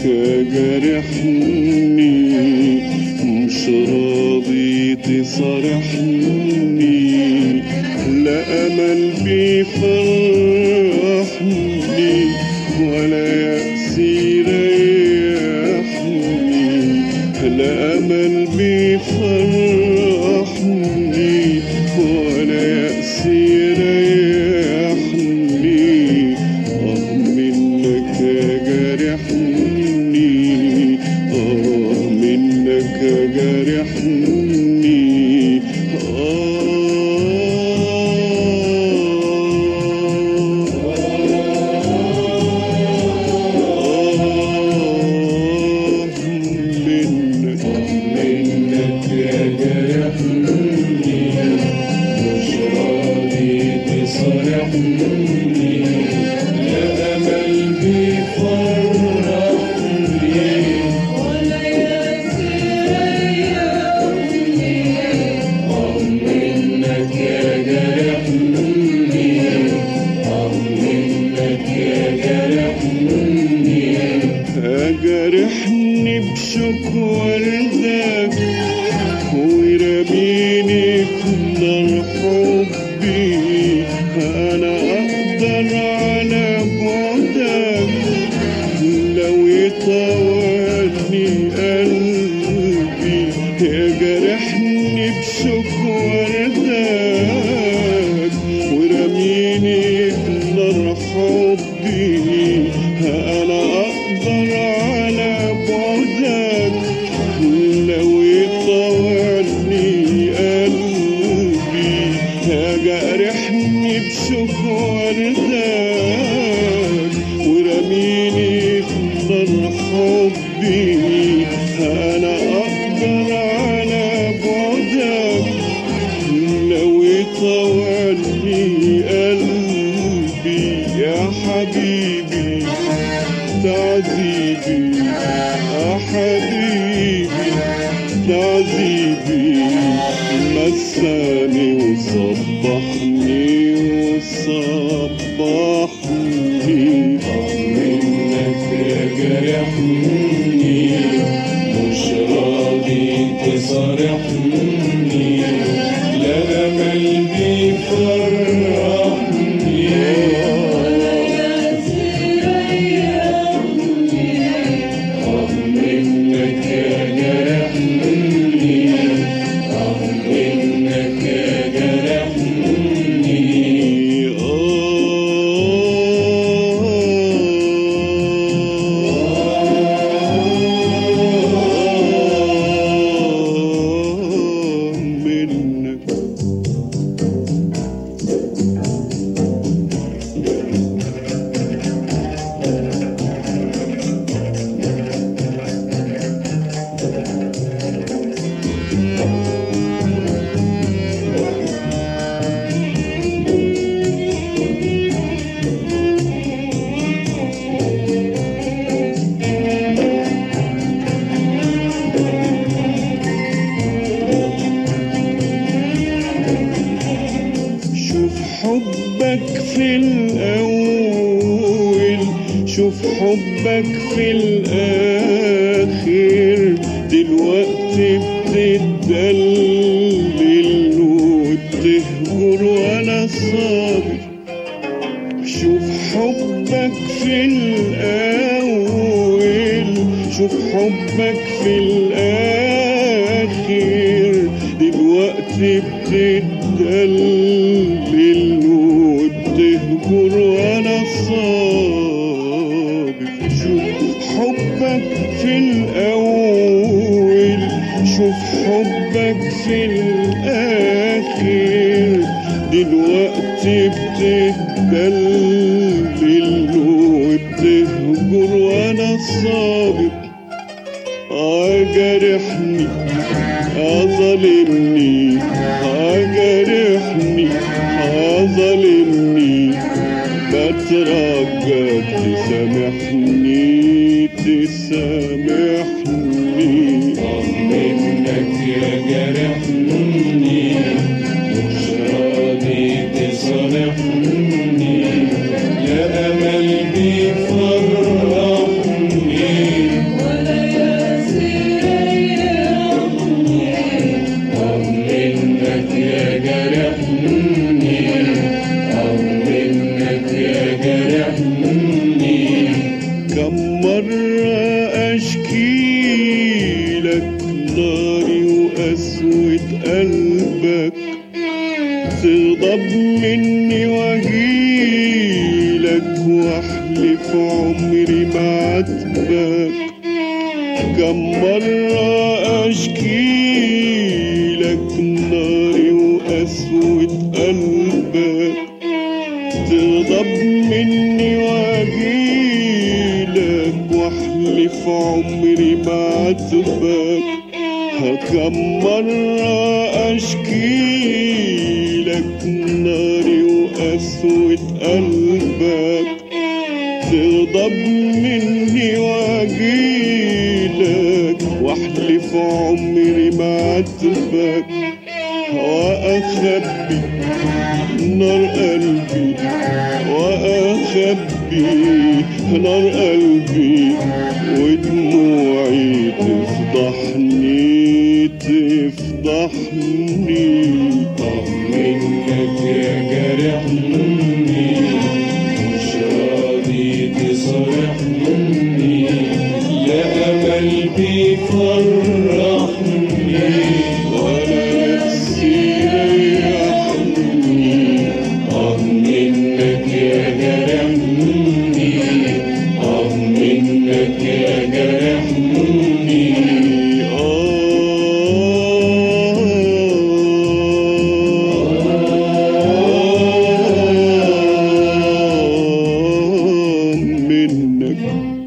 جرحني مش راضي تصارحني لا أمل بيفرحني ولا يأس يريحني لا أمل بيفرحني ولا يأس يريحني آه منك جرحني آه منك جرحني آه منك منك جرحني مش راضي تصرحني لا أمل بيفرحني آه منك جرحني آه منك جرحني أجرحني بشوك وردك ورميني في نار حبي أنا أقدر على بعدك لو يطولني قلبي يجرحني بشوك وردك ورميني في نار حبي أنا أقدر على بعدك لو يطولني قلبي جرحني بشوك وردك ورميني في نار حبي أنا أقدر على بعدك لو يطولني قلبي يا حبيبي تعذيبي يا حبيبي تعذيبي مساني وصبحني وصبحني منك جرحني مش راضي تصارحني لا أمل بيفرحني آه منك جرحني آه منك جرحني منك شوف حبك في الأول شوف حبك في الآخر دلوقتي بتدلل وبتهجر وأنا صابر شوف حبك في الأول شوف حبك في الآخر دلوقتي بتدلل وبتهجر وأنا صابر شوف حبك في الأول شوف حبك في الآخر دلوقتي بتدلل وبتهجر وأنا صابر أجرحني أظلمني أجرحني أظلمني بترجاك تسامحني تسامحني منك يا جرحني مش راضي تصالحني يا أمل بيفرحني مرة أشكي لك ناري وقسوة قلبك تغضب مني واجيلك واحلف عمري ما عاتبك كم مرة أشكي لك ناري وقسوة قلبك تغضب مني واجيلك واحلف عمري ما عاتبك كم مرة أشكي لك ناري وقسوة قلبك تغضب مني واجيلك واحلف عمري ما عاتبك وأخبي نار قلبي وأخبي نار قلبي ودموعي تفضحني تفضحني طب منك يا جرحني مش راضي تصرحني لا أمل بيفرحني ولا نفسي ريحني طب منك يا جرحني طب منك يا جرحني منك